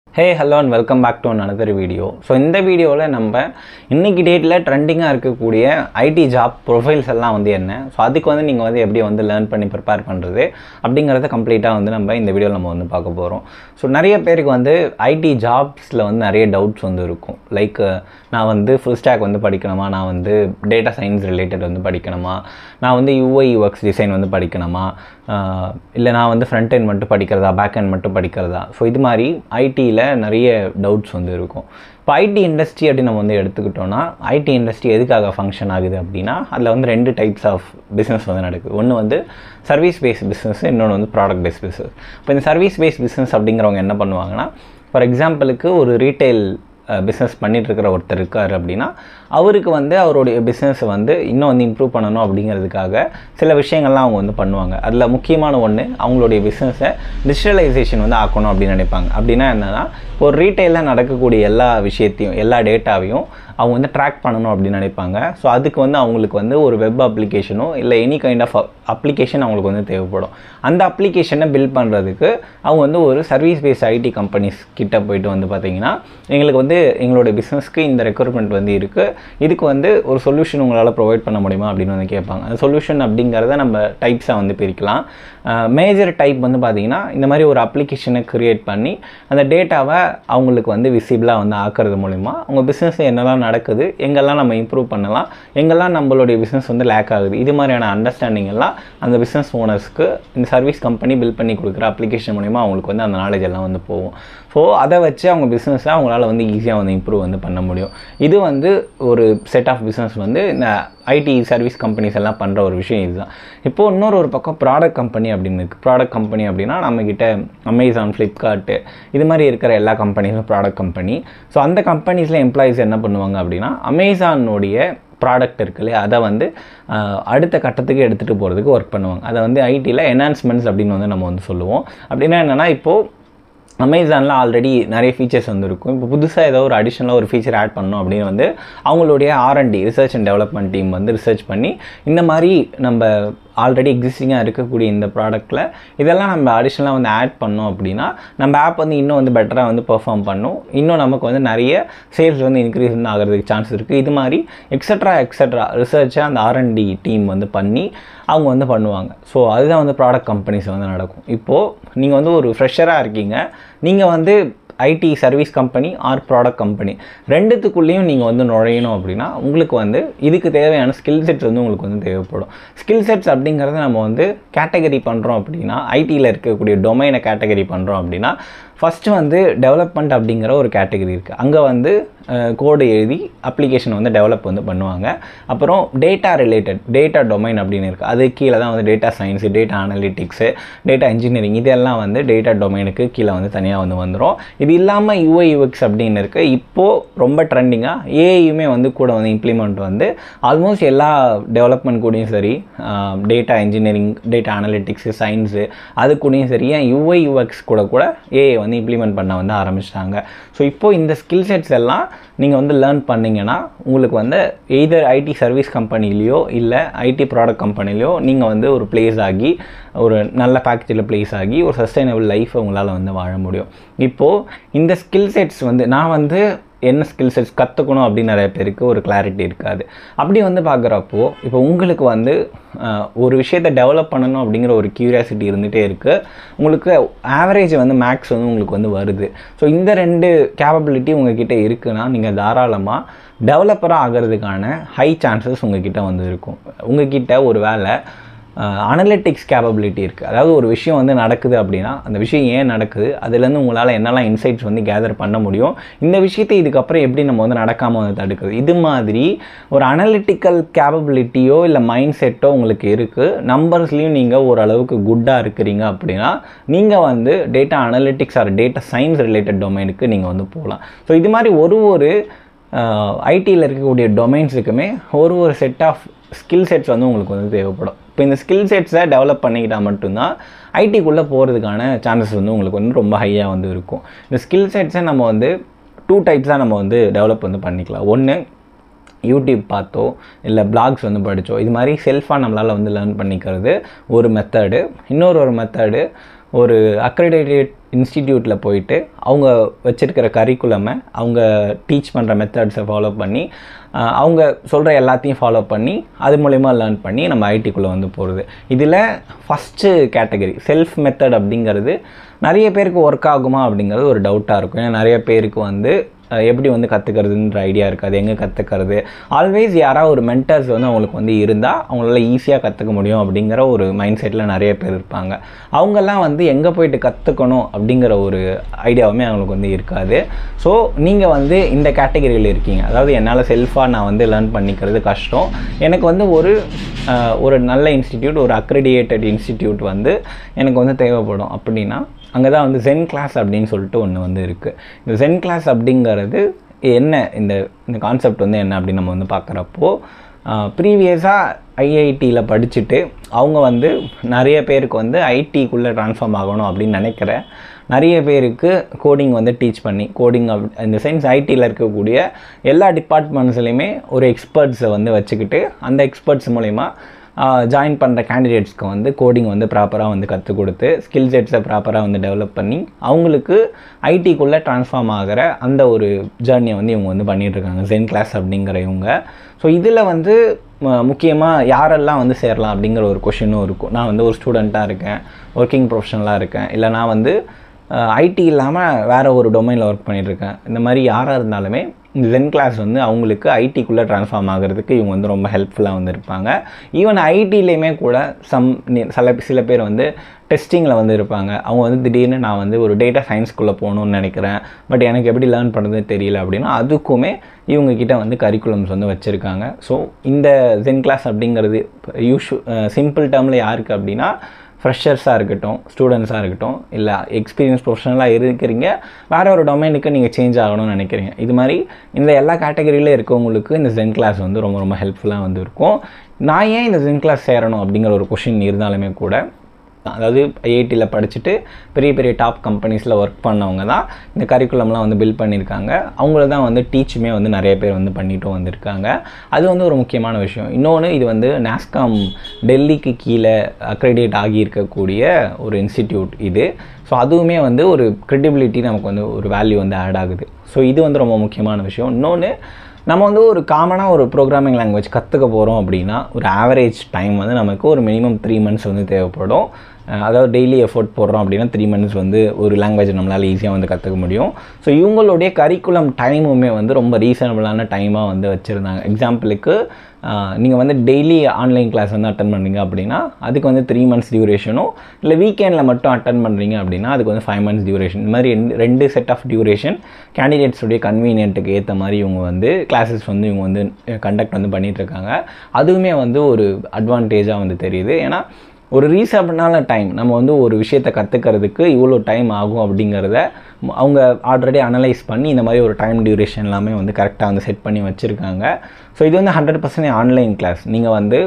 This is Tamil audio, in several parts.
hey hello and welcome back to another video so இந்த வீடியோவில் நம்ம இன்னைக்கு டேட்டில் ட்ரெண்டிங்காக இருக்கக்கூடிய ஐடி ஜாப் ப்ரொஃபைல்ஸ் எல்லாம் வந்து என்ன ஸோ அதுக்கு வந்து நீங்கள் வந்து எப்படி வந்து லேர்ன் பண்ணி ப்ரிப்பேர் பண்ணுறது அப்படிங்கிறத கம்ப்ளீட்டாக வந்து நம்ம இந்த வீடியோவில் நம்ம வந்து பார்க்க போகிறோம் ஸோ நிறைய பேருக்கு வந்து ஐடி ஜாப்ஸில் வந்து நிறைய டவுட்ஸ் வந்து இருக்கும் லைக் நான் வந்து ஃபுல் ஸ்டாக் வந்து படிக்கணுமா நான் வந்து டேட்டா சயின்ஸ் ரிலேட்டட் வந்து படிக்கணுமா நான் வந்து யூஐ யூஎக்ஸ் டிசைன் வந்து படிக்கணுமா இல்லை நான் வந்து ஃப்ரண்ட் end மட்டும் படிக்கிறதா பேக் end மட்டும் படிக்கிறதா ஸோ இது மாதிரி ஐடியில் நிறைய டவுட்ஸ் வந்து இருக்கும் இப்போ ஐடி இண்டஸ்ட்ரி அப்படின்னு நம்ம வந்து எடுத்துக்கிட்டோம்னா ஐடி இண்டஸ்ட்ரி எதுக்காக ஃபங்க்ஷன் ஆகுது அப்படின்னா அதில் வந்து ரெண்டு டைப்ஸ் ஆஃப் பிஸ்னஸ் வந்து நடக்குது ஒன்று வந்து சர்வீஸ் பேஸ்ட் பிஸ்னஸ் இன்னொன்று வந்து ப்ராடக்ட் பேஸ்ட் பிஸ்னஸ் இப்போ இந்த சர்வீஸ் பேஸ்ட் பிஸ்னஸ் அப்படிங்கிறவங்க என்ன பண்ணுவாங்கன்னா ஃபார் எக்ஸாம்பிளுக்கு ஒரு ரீட்டைல் பிஸ்னஸ் பண்ணிட்டு இருக்கிற ஒருத்தர் இருக்கார் அப்படின்னா அவருக்கு வந்து அவருடைய பிஸ்னஸை வந்து இன்னும் வந்து இம்ப்ரூவ் பண்ணணும் அப்படிங்கிறதுக்காக சில விஷயங்கள்லாம் அவங்க வந்து பண்ணுவாங்க அதில் முக்கியமான ஒன்று அவங்களுடைய பிஸ்னஸை டிஜிட்டலைசேஷன் வந்து ஆக்கணும் அப்படின்னு நினைப்பாங்க அப்படின்னா என்னென்னா ஒரு ரீட்டைலில் நடக்கக்கூடிய எல்லா விஷயத்தையும் எல்லா டேட்டாவையும் அவங்க வந்து ட்ராக் பண்ணணும் அப்படின்னு நினைப்பாங்க ஸோ அதுக்கு வந்து அவங்களுக்கு வந்து ஒரு வெப் அப்ளிகேஷனோ இல்லை எனி கைண்ட் ஆஃப் அப்ளிகேஷன் அவங்களுக்கு வந்து தேவைப்படும் அந்த அப்ளிகேஷனை பில்ட் பண்ணுறதுக்கு அவங்க வந்து ஒரு சர்வீஸ் பேஸ்ட் ஐடி கம்பெனிஸ் கிட்ட போயிட்டு வந்து பார்த்தீங்கன்னா எங்களுக்கு வந்து எங்களுடைய பிஸ்னஸ்க்கு இந்த ரெக்ரூட்மெண்ட் வந்து இருக்குது இதுக்கு வந்து ஒரு சொல்யூஷன் உங்களால் ப்ரொவைட் பண்ண முடியுமா அப்படின்னு வந்து கேட்பாங்க அந்த சொல்யூஷன் அப்படிங்கிறத நம்ம டைப்ஸாக வந்து பிரிக்கலாம் மேஜர் டைப் வந்து பார்த்தீங்கன்னா இந்த மாதிரி ஒரு அப்ளிகேஷனை க்ரியேட் பண்ணி அந்த டேட்டாவை அவங்களுக்கு வந்து விசிபிளாக வந்து ஆக்குறது மூலிமா அவங்க பிஸ்னஸ் என்னெல்லாம் நடக்குது எங்கெல்லாம் நம்ம இம்ப்ரூவ் பண்ணலாம் எங்கெல்லாம் நம்மளுடைய பிஸ்னஸ் வந்து லேக் ஆகுது இது மாதிரியான அண்டர்ஸ்டாண்டிங் எல்லாம் அந்த பிஸ்னஸ் ஓனர்ஸ்க்கு இந்த சர்வீஸ் கம்பெனி பில்ட் பண்ணி கொடுக்குற அப்ளிகேஷன் மூலிமா அவங்களுக்கு வந்து அந்த நாலேஜ் எல்லாம் வந்து போகும் ஸோ அதை வச்சு அவங்க பிஸ்னஸை அவங்களால வந்து ஈஸியாக வந்து இம்ப்ரூவ் வந்து பண்ண முடியும் இது வந்து ஒரு செட் ஆஃப் பிஸ்னஸ் வந்து இந்த ஐடி சர்வீஸ் கம்பெனிஸ் எல்லாம் பண்ணுற ஒரு விஷயம் இதுதான் இப்போது இன்னொரு ஒரு பக்கம் ப்ராடக்ட் கம்பெனி அப்படின்னு இருக்குது ப்ராடக்ட் கம்பெனி அப்படின்னா நம்மக்கிட்ட அமேசான் ஃப்ளிப்கார்ட்டு இது மாதிரி இருக்கிற எல்லா கம்பெனிஸும் ப்ராடக்ட் கம்பெனி ஸோ அந்த கம்பெனிஸில் எம்ப்ளாயீஸ் என்ன பண்ணுவாங்க அப்படின்னா அமேசானுடைய ப்ராடக்ட் இருக்கு இல்லையா அதை வந்து அடுத்த கட்டத்துக்கு எடுத்துகிட்டு போகிறதுக்கு ஒர்க் பண்ணுவாங்க அதை வந்து ஐடியில் என்ஹான்ஸ்மெண்ட்ஸ் அப்படின்னு வந்து நம்ம வந்து சொல்லுவோம் அப்படின்னா என்னென்னா இப்போது அமேசானில் ஆல்ரெடி நிறைய ஃபீச்சர்ஸ் வந்து இருக்கும் இப்போ புதுசாக ஏதோ ஒரு அடிஷ்னலாக ஒரு ஃபீச்சர் ஆட் பண்ணணும் அப்படின்னு வந்து அவங்களுடைய R and D research and development team வந்து ரிசர்ச் பண்ணி இந்த மாதிரி நம்ம ஆல்ரெடி எக்ஸிஸ்டிங்காக இருக்கக்கூடிய இந்த ப்ராடக்ட்டில் இதெல்லாம் நம்ம அடிஷ்னலாக வந்து ஆட் பண்ணோம் அப்படின்னா நம்ம ஆப் வந்து இன்னும் வந்து பெட்டராக வந்து பெர்ஃபார்ம் பண்ணும் இன்னும் நமக்கு வந்து நிறைய சேல்ஸ் வந்து இன்க்ரீஸ் வந்து ஆகிறதுக்கு சான்ஸ் இருக்குது இது மாதிரி எக்ஸட்ரா எக்ஸட்ரா ரிசர்ச்சை அந்த ஆர்என்டி டீம் வந்து பண்ணி அவங்க வந்து பண்ணுவாங்க ஸோ அதுதான் வந்து ப்ராடக்ட் கம்பெனிஸ் வந்து நடக்கும் இப்போது நீங்கள் வந்து ஒரு ஃப்ரெஷராக இருக்கீங்க நீங்கள் வந்து IT service company or product company ரெண்டுத்துக்குள்ளேயும் நீங்கள் வந்து நுழையணும் அப்படின்னா உங்களுக்கு வந்து இதுக்கு தேவையான ஸ்கில் செட்ஸ் வந்து உங்களுக்கு வந்து தேவைப்படும் ஸ்கில் செட்ஸ் அப்படிங்கிறத நம்ம வந்து கேட்டகரி பண்ணுறோம் அப்படின்னா ஐடியில் இருக்கக்கூடிய டொமைனை கேட்டகரி பண்ணுறோம் அப்படின்னா ஃபஸ்ட்டு வந்து டெவலப்மெண்ட் அப்படிங்கிற ஒரு கேட்டகரி இருக்குது அங்கே வந்து கோடு எழுதி அப்ளிகேஷன் வந்து டெவலப் வந்து பண்ணுவாங்க அப்புறம் டேட்டா ரிலேட்டட் டேட்டா டொமைன் அப்படின்னு இருக்குது அது கீழே தான் வந்து data science data analytics data engineering இதெல்லாம் வந்து டேட்டா டொமைனுக்கு கீழே வந்து தனியாக வந்து வந்துடும் இது இல்லாமல் யூஐ யூஎக்ஸ் அப்படின்னு இருக்குது இப்போது ரொம்ப ட்ரெண்டிங்காக ஏஐயுமே வந்து கூட வந்து இம்ப்ளிமெண்ட் வந்து ஆல்மோஸ்ட் எல்லா டெவலப்மெண்ட் கூடயும் சரி data engineering data analytics science அது கூடயும் சரி ஏன் யூஐ யூஎக்ஸ் கூட கூட ஏஐ வந்து இம்ப்ளிமெண்ட் பண்ண வந்து ஆரம்பிச்சிட்டாங்க ஸோ இப்போது இந்த ஸ்கில் செட்ஸ் எல்லாம் நீங்கள் வந்து லேர்ன் பண்ணிங்கன்னா உங்களுக்கு வந்து எய்தர் ஐடி சர்வீஸ் கம்பெனிலேயோ இல்லை ஐடி ப்ராடக்ட் கம்பெனிலையோ நீங்கள் வந்து ஒரு பிளேஸ் ஆகி ஒரு நல்ல பேக்கேஜில் பிளேஸ் ஆகி ஒரு சஸ்டைனபிள் லைஃப்பை உங்களால் வந்து வாழ முடியும் இப்போது இந்த ஸ்கில் செட்ஸ் வந்து நான் வந்து என்ன ஸ்கில் செட்ஸ் கற்றுக்கணும் அப்படின்னு நிறைய பேருக்கு ஒரு கிளாரிட்டி இருக்காது அப்படி வந்து பார்க்குறப்போ இப்போ உங்களுக்கு வந்து ஒரு விஷயத்தை டெவலப் பண்ணணும் அப்படிங்கிற ஒரு க்யூரியாசிட்டி இருந்துகிட்டே இருக்குது உங்களுக்கு ஆவரேஜ் வந்து மேக்ஸ் வந்து உங்களுக்கு வந்து வருது ஸோ இந்த ரெண்டு கேப்பபிலிட்டி உங்ககிட்ட இருக்குன்னா நீங்கள் தாராளமாக டெவலப்பராக ஆகிறதுக்கான ஹை சான்சஸ் உங்ககிட்ட வந்து இருக்கும் உங்ககிட்ட ஒரு வேலை அனலிட்டிக்ஸ் கேப்பபிலிட்டி இருக்குது அதாவது ஒரு விஷயம் வந்து நடக்குது அப்படின்னா அந்த விஷயம் ஏன் நடக்குது அதுலேருந்து உங்களால் என்னெல்லாம் இன்சைட்ஸ் வந்து கேதர் பண்ண முடியும் இந்த விஷயத்தை இதுக்கப்புறம் எப்படி நம்ம வந்து நடக்காமல் வந்து தடுக்குது இது மாதிரி ஒரு அனலிட்டிக்கல் கேப்பபிலிட்டியோ இல்லை மைண்ட் செட்டோ உங்களுக்கு இருக்குது நம்பர்ஸ்லேயும் நீங்கள் ஓரளவுக்கு குட்டாக இருக்கிறீங்க அப்படின்னா நீங்கள் வந்து data analytics or data science related டொமைனுக்கு நீங்கள் வந்து போகலாம் ஸோ இது மாதிரி ஒரு ஒரு ஐடியில் இருக்கக்கூடிய டொமைன்ஸுக்குமே ஒரு ஒரு செட் ஆஃப் ஸ்கில் செட்ஸ் வந்து உங்களுக்கு வந்து தேவைப்படும் இப்போ இந்த ஸ்கில் செட்ஸை டெவலப் பண்ணிக்கிட்டால் மட்டும்தான் ஐடிக்குள்ளே போகிறதுக்கான சான்சஸ் வந்து உங்களுக்கு வந்து ரொம்ப ஹையாக வந்து இருக்கும் இந்த ஸ்கில் செட்ஸை நம்ம வந்து டூ டைப்ஸாக நம்ம வந்து டெவலப் வந்து பண்ணிக்கலாம் ஒன்று யூடியூப் பார்த்தோ இல்லை பிளாக்ஸ் வந்து படித்தோ இது மாதிரி செல்ஃபாக நம்மளால் வந்து லேர்ன் பண்ணிக்கிறது ஒரு மெத்தடு இன்னொரு ஒரு மெத்தடு ஒரு அக்ரிடேட்டட் இன்ஸ்டிடியூட்டில் போயிட்டு அவங்க வச்சுருக்கிற கரிக்குலமை அவங்க டீச் பண்ணுற மெத்தட்ஸை ஃபாலோ பண்ணி ஆஹ், அவங்க சொல்கிற எல்லாத்தையும் ஃபாலோ பண்ணி அது மூலயமா லேர்ன் பண்ணி நம்ம ஐடிக்குள்ளே வந்து போகிறது இதில் ஃபஸ்ட்டு கேட்டகரி செல்ஃப் மெத்தட் அப்படிங்கிறது நிறைய பேருக்கு ஒர்க் ஆகுமா அப்படிங்கிறது ஒரு டவுட்டாக இருக்கும் ஏன்னா நிறைய பேருக்கு வந்து அஹ், எப்படி வந்து கற்றுக்கிறதுன்ற ஐடியா இருக்காது எங்கே கற்றுக்கிறது ஆல்வேஸ் யாராவது ஒரு மென்டர்ஸ் வந்து அவங்களுக்கு வந்து இருந்தால் அவங்களால ஈஸியாக கற்றுக்க முடியும் அப்படிங்கிற ஒரு மைண்ட் செட்டில் நிறைய பேர் இருப்பாங்க அவங்கெல்லாம் வந்து எங்கே போயிட்டு கற்றுக்கணும் அப்படிங்கிற ஒரு ஐடியாவுமே அவங்களுக்கு வந்து இருக்காது ஸோ நீங்கள் வந்து இந்த கேட்டகரியில் இருக்கீங்க அதாவது என்னால் செல்ஃபாக நான் வந்து லேர்ன் பண்ணிக்கிறது கஷ்டம் எனக்கு வந்து ஒரு அஹ், ஒரு நல்ல இன்ஸ்டிடியூட் ஒரு அக்ரிடியேட்டட் இன்ஸ்டிடியூட் வந்து எனக்கு வந்து தேவைப்படும் அப்படின்னா அங்கே தான் வந்து ஜென் கிளாஸ் அப்படின்னு சொல்லிட்டு ஒன்று வந்து இருக்குது இந்த ஜென் கிளாஸ் அப்படிங்கிறது என்ன இந்த இந்த கான்செப்ட் வந்து என்ன அப்படின்னு நம்ம வந்து பார்க்குறப்போ ப்ரீவியஸாக ஐஐடியில் படிச்சுட்டு அவங்க வந்து நிறைய பேருக்கு வந்து ஐடிக்குள்ளே ட்ரான்ஸ்ஃபார்ம் ஆகணும் அப்படின்னு நினைக்கிற நிறைய பேருக்கு கோடிங் வந்து டீச் பண்ணி கோடிங் அப் இந்த சென்ஸ் ஐடியில் இருக்கக்கூடிய எல்லா டிபார்ட்மெண்ட்ஸ்லையுமே ஒரு எக்ஸ்பர்ட்ஸை வந்து வச்சுக்கிட்டு அந்த எக்ஸ்பர்ட்ஸ் மூலிமா ஜாயின் பண்ணுற கேண்டிடேட்ஸ்க்கு வந்து கோடிங் வந்து ப்ராப்பராக வந்து கற்றுக் கொடுத்து ஸ்கில் செட்ஸை ப்ராப்பராக வந்து டெவலப் பண்ணி அவங்களுக்கு ஐடிக்குள்ளே ட்ரான்ஸ்ஃபார்ம் ஆகிற அந்த ஒரு ஜேர்னியை வந்து இவங்க வந்து பண்ணிட்டு இருக்காங்க ஜென் கிளாஸ் அப்படிங்கிற இவங்க ஸோ இதில் வந்து முக்கியமாக யாரெல்லாம் வந்து சேரலாம் அப்படிங்கிற ஒரு கொஷினும் இருக்கும் நான் வந்து ஒரு ஸ்டூடெண்ட்டாக இருக்கேன் ஒர்க்கிங் ப்ரொஃபஷனலாக இருக்கேன் இல்லை நான் வந்து ஐடி இல்லாமல் வேறு ஒரு டொமைனில் ஒர்க் பண்ணிகிட்ருக்கேன் இந்த மாதிரி யாராக இருந்தாலுமே இந்த ஜென் கிளாஸ் வந்து அவங்களுக்கு ஐடிக்குள்ளே ட்ரான்ஸ்ஃபார்ம் ஆகிறதுக்கு இவங்க வந்து ரொம்ப ஹெல்ப்ஃபுல்லாக வந்து இருப்பாங்க ஈவன் ஐடிலேயுமே கூட சம் சில சில பேர் வந்து டெஸ்டிங்கில் வந்து இருப்பாங்க அவங்க வந்து திடீர்னு நான் வந்து ஒரு டேட்டா சயின்ஸ்குள்ளே போகணுன்னு நினைக்கிறேன் பட் எனக்கு எப்படி லேர்ன் பண்ணுறது தெரியல அப்படின்னா அதுக்குமே இவங்க கிட்ட வந்து கரிக்குலம்ஸ் வந்து வச்சுருக்காங்க ஸோ இந்த ஜென் கிளாஸ் அப்படிங்கிறது யூஷு சிம்பிள் டேர்மில் யாருக்கு அப்படின்னா ஃப்ரெஷர்ஸாக இருக்கட்டும் ஸ்டூடெண்ட்ஸாக இருக்கட்டும் இல்லை எக்ஸ்பீரியன்ஸ் ப்ரொஃபஷனலாக இருக்கிறீங்க வேறு ஒரு டொமைனுக்கு நீங்கள் சேஞ்ச் ஆகணும்னு நினைக்கிறீங்க இது மாதிரி இந்த எல்லா கேட்டகரியில இருக்கவங்களுக்கு இந்த ஜென் கிளாஸ் வந்து ரொம்ப ரொம்ப ஹெல்ப்ஃபுல்லாக வந்து இருக்கும் நான் ஏன் இந்த ஜென் கிளாஸ் சேரணும் அப்படிங்கிற ஒரு கொஷின் இருந்தாலுமே கூட அதாவது ஐஐடியில் படிச்சுட்டு பெரிய பெரிய டாப் கம்பெனிஸில் ஒர்க் பண்ணவங்க தான் இந்த கரிக்குலம்லாம் வந்து பில்ட் பண்ணியிருக்காங்க அவங்கள தான் வந்து டீச்சுமே வந்து நிறைய பேர் வந்து பண்ணிட்டும் வந்திருக்காங்க அது வந்து ஒரு முக்கியமான விஷயம் இன்னொன்று இது வந்து நாஸ்காம் டெல்லிக்கு கீழே அக்ரெடிட் ஆகி இருக்கக்கூடிய ஒரு இன்ஸ்டிடியூட் இது ஸோ அதுவுமே வந்து ஒரு க்ரெடிபிலிட்டி நமக்கு வந்து ஒரு வேல்யூ வந்து ஆட் ஆகுது ஸோ இது வந்து ரொம்ப முக்கியமான விஷயம் இன்னொன்று நம்ம வந்து ஒரு காமனாக ஒரு ப்ரோக்ராமிங் லாங்குவேஜ் கற்றுக்க போகிறோம் அப்படின்னா ஒரு ஆவரேஜ் டைம் வந்து நமக்கு ஒரு மினிமம் த்ரீ மந்த்ஸ் வந்து தேவைப்படும் அஹ் அதாவது டெய்லி எஃபோர்ட் போடுறோம் அப்படின்னா த்ரீ மந்த்ஸ் வந்து ஒரு லாங்குவேஜ் நம்மளால் ஈஸியாக வந்து கற்றுக்க முடியும் ஸோ இவங்களுடைய கரிக்குலம் டைமுமே வந்து ரொம்ப ரீசனபிளான டைமாக வந்து வச்சுருந்தாங்க எக்ஸாம்பிளுக்கு நீங்கள் வந்து டெய்லி ஆன்லைன் கிளாஸ் வந்து அட்டன் பண்ணுறீங்க அப்படின்னா அதுக்கு வந்து த்ரீ மந்த்ஸ் டியூரேஷனும் இல்லை வீக்கெண்டில் மட்டும் அட்டன் பண்ணுறீங்க அப்படின்னா அதுக்கு வந்து ஃபைவ் மந்த்ஸ் டியூரேஷன் இந்த மாதிரி ரெண்டு ரெண்டு செட் ஆஃப் டியூரேஷன் கேண்டிடேட்ஸுடைய கன்வீனியன்ட்டுக்கு ஏற்ற மாதிரி இவங்க வந்து கிளாஸஸ் வந்து இவங்க வந்து கண்டக்ட் வந்து பண்ணிட்டு இருக்காங்க அதுவுமே வந்து ஒரு அட்வான்டேஜாக வந்து தெரியுது ஏன்னா ஒரு ரீசனபிளான டைம் நம்ம வந்து ஒரு விஷயத்தை கற்றுக்கிறதுக்கு இவ்வளோ டைம் ஆகும் அப்படிங்கிறத ம- அவங்க ஆல்ரெடி அனலைஸ் பண்ணி இந்த மாதிரி ஒரு டைம் டியூரேஷன் எல்லாமே வந்து கரெக்டாக வந்து செட் பண்ணி வச்சுருக்காங்க ஸோ இது வந்து ஹண்ட்ரட் பர்சன்ட் ஆன்லைன் கிளாஸ் நீங்கள் வந்து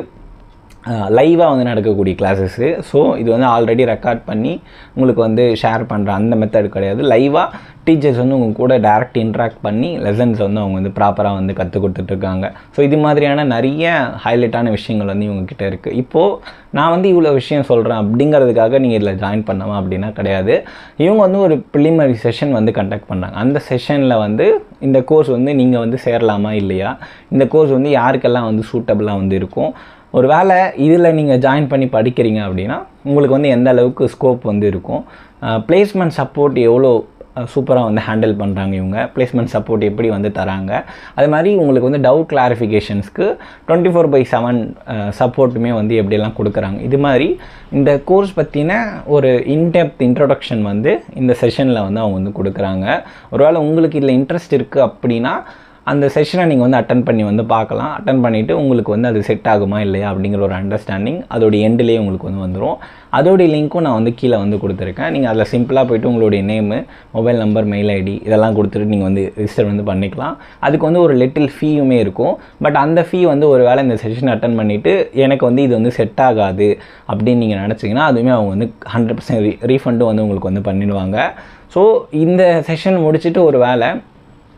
லைவாக வந்து நடக்கக்கூடிய கிளாஸஸ்ஸு ஸோ இது வந்து ஆல்ரெடி ரெக்கார்ட் பண்ணி உங்களுக்கு வந்து ஷேர் பண்ணுற அந்த மெத்தட் கிடையாது லைவாக டீச்சர்ஸ் வந்து உங்க கூட டைரக்ட் இன்ட்ராக்ட் பண்ணி லெசன்ஸ் வந்து அவங்க வந்து ப்ராப்பராக வந்து கற்றுக் கொடுத்துட்ருக்காங்க ஸோ இது மாதிரியான நிறைய ஹைலைட்டான விஷயங்கள் வந்து இவங்க கிட்ட இருக்குது இப்போது நான் வந்து இவ்வளோ விஷயம் சொல்கிறேன் அப்படிங்கிறதுக்காக நீங்கள் இதில் ஜாயின் பண்ணாமா அப்படின்னா கிடையாது இவங்க வந்து ஒரு ப்ரிலிமினரி செஷன் வந்து கண்டக்ட் பண்ணாங்க அந்த செஷனில் வந்து இந்த கோர்ஸ் வந்து நீங்கள் வந்து சேரலாமா இல்லையா இந்த கோர்ஸ் வந்து யாருக்கெல்லாம் வந்து சூட்டபுளாக வந்து இருக்கும் ஒரு வேளை இதில் நீங்கள் ஜாயின் பண்ணி படிக்கிறீங்க அப்படின்னா உங்களுக்கு வந்து எந்த அளவுக்கு ஸ்கோப் வந்து இருக்கும் பிளேஸ்மெண்ட் சப்போர்ட் எவ்வளோ சூப்பராக வந்து ஹேண்டில் பண்ணுறாங்க இவங்க பிளேஸ்மெண்ட் சப்போர்ட் எப்படி வந்து தராங்க அது மாதிரி உங்களுக்கு வந்து டவுட் கிளாரிஃபிகேஷன்ஸ்க்கு டுவெண்ட்டி ஃபோர் பை செவன் சப்போர்ட்டுமே வந்து எப்படியெல்லாம் கொடுக்குறாங்க இது மாதிரி இந்த கோர்ஸ் பற்றின ஒரு இன்டெப்த் இன்ட்ரொடக்ஷன் வந்து இந்த செஷனில் வந்து அவங்க வந்து கொடுக்குறாங்க ஒருவேளை உங்களுக்கு இதில் இன்ட்ரெஸ்ட் இருக்குது அப்படின்னா அந்த செஷனை நீங்கள் வந்து அட்டன் பண்ணி வந்து பார்க்கலாம் அட்டன் பண்ணிவிட்டு உங்களுக்கு வந்து அது செட் ஆகுமா இல்லையா அப்படிங்கிற ஒரு அண்டர்ஸ்டாண்டிங் அதோடைய எண்டுலேயே உங்களுக்கு வந்து வந்துடும் அதோடைய லிங்க்கும் நான் வந்து கீழே வந்து கொடுத்துருக்கேன் நீங்கள் அதில் சிம்பிளாக போயிட்டு உங்களுடைய name mobile number mail ID இதெல்லாம் கொடுத்துட்டு நீங்கள் வந்து ரிஜிஸ்டர் வந்து பண்ணிக்கலாம் அதுக்கு வந்து ஒரு லிட்டில் ஃபீயுமே இருக்கும் பட் அந்த ஃபீ வந்து ஒரு வேளை இந்த செஷன் அட்டன் பண்ணிவிட்டு எனக்கு வந்து இது வந்து செட் ஆகாது அப்படின்னு நீங்கள் நினச்சிங்கன்னா அதுவுமே அவங்க வந்து ஹண்ட்ரட் பர்சன்ட் ரீஃபண்டும் வந்து உங்களுக்கு வந்து பண்ணிடுவாங்க ஸோ இந்த செஷன் முடிச்சுட்டு ஒரு வேளை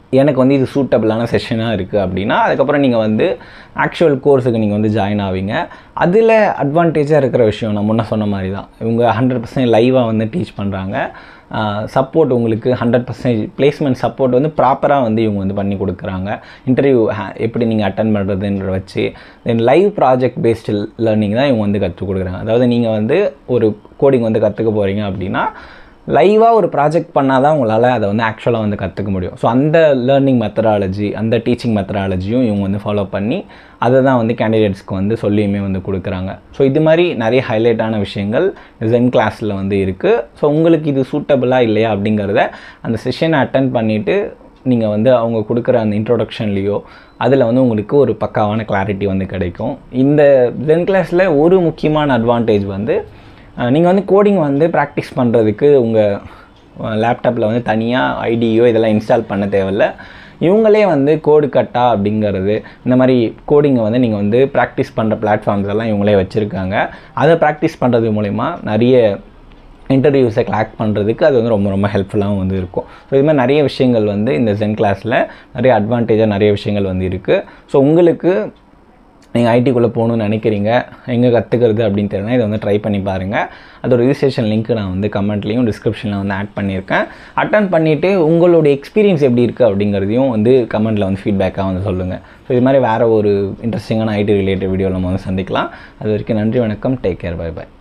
எனக்கு வந்து இது சூட்டபிளான செஷனாக இருக்குது அப்படின்னா அதுக்கப்புறம் நீங்கள் வந்து ஆக்சுவல் கோர்ஸுக்கு நீங்கள் வந்து ஜாயின் ஆவீங்க அதில் அட்வான்டேஜாக இருக்கிற விஷயம் நான் முன்ன சொன்ன மாதிரி தான் இவங்க ஹண்ட்ரட் பர்சன்ட் லைவாக வந்து டீச் பண்ணுறாங்க சப்போர்ட் உங்களுக்கு ஹண்ட்ரட் பர்சன்டேஜ் பிளேஸ்மெண்ட் சப்போர்ட் வந்து ப்ராப்பராக வந்து இவங்க வந்து பண்ணி கொடுக்குறாங்க இன்டர்வியூ எப்படி நீங்கள் அட்டன் பண்ணுறதுன்ற வச்சு then live project based learning தான் இவங்க வந்து கற்றுக் கொடுக்குறாங்க அதாவது நீங்கள் வந்து ஒரு கோடிங் வந்து கற்றுக்க போகிறீங்க அப்படின்னா லைவாக ஒரு ப்ராஜெக்ட் பண்ணால் தான் உங்களால் அதை வந்து ஆக்சுவலாக வந்து கற்றுக்க முடியும் ஸோ அந்த லேர்னிங் மெத்தடாலஜி அந்த டீச்சிங் மெத்தடாலஜியும் இவங்க வந்து ஃபாலோ பண்ணி அதை தான் வந்து கேண்டிடேட்ஸ்க்கு வந்து சொல்லியுமே வந்து கொடுக்குறாங்க ஸோ இது மாதிரி நிறைய ஹைலைட்டான விஷயங்கள் ஜென் கிளாஸில் வந்து இருக்குது ஸோ உங்களுக்கு இது சூட்டபிளாக இல்லையா அப்படிங்கிறத அந்த செஷனை அட்டன் பண்ணிவிட்டு நீங்கள் வந்து அவங்க கொடுக்குற அந்த இன்ட்ரோடக்ஷன்லேயோ அதில் வந்து உங்களுக்கு ஒரு பக்காவான கிளாரிட்டி வந்து கிடைக்கும் இந்த ஜென் கிளாஸில் ஒரு முக்கியமான அட்வான்டேஜ் வந்து நீங்கள் வந்து கோடிங் வந்து ப்ராக்டிஸ் பண்ணுறதுக்கு உங்கள் லேப்டாப்பில் வந்து தனியாக ஐடியோ இதெல்லாம் இன்ஸ்டால் பண்ண தேவையில்ல இவங்களே வந்து கோடு கட்டா அப்படிங்கிறது இந்த மாதிரி கோடிங்கை வந்து நீங்கள் வந்து ப்ராக்டிஸ் பண்ணுற பிளாட்ஃபார்ம்ஸ் எல்லாம் இவங்களே வச்சுருக்காங்க அதை ப்ராக்டிஸ் பண்ணுறது மூலிமா நிறைய இன்டர்வியூஸை கிளாக் பண்ணுறதுக்கு அது வந்து ரொம்ப ரொம்ப ஹெல்ப்ஃபுல்லாகவும் வந்து இருக்கும் ஸோ இது மாதிரி நிறைய விஷயங்கள் வந்து இந்த ஜென் கிளாஸில் நிறைய அட்வான்டேஜாக நிறைய விஷயங்கள் வந்து இருக்குது ஸோ உங்களுக்கு நீங்கள் ஐடிக்குள்ளே போகணுன்னு நினைக்கிறீங்க எங்கே கற்றுக்கிறது அப்படின்னு தெரியல இதை வந்து ட்ரை பண்ணி பாருங்கள் அதோட ரிஜிஸ்ட்ரேஷன் லிங்க் நான் வந்து கமெண்ட்லேயும் டிஸ்கிரிப்ஷனில் வந்து ஆட் பண்ணியிருக்கேன் அட்டன் பண்ணிவிட்டு உங்களுடைய எக்ஸ்பீரியன்ஸ் எப்படி இருக்குது அப்படிங்கிறதையும் வந்து கமெண்ட்டில் வந்து ஃபீட்பேக்காக வந்து சொல்லுங்கள் ஸோ இது மாதிரி வேறு ஒரு இன்ட்ரெஸ்டிங்கான ஐடி ரிலேட்டட் வீடியோ நம்ம வந்து சந்திக்கலாம் அது வரைக்கும் நன்றி வணக்கம் டேக் கேர் பை பை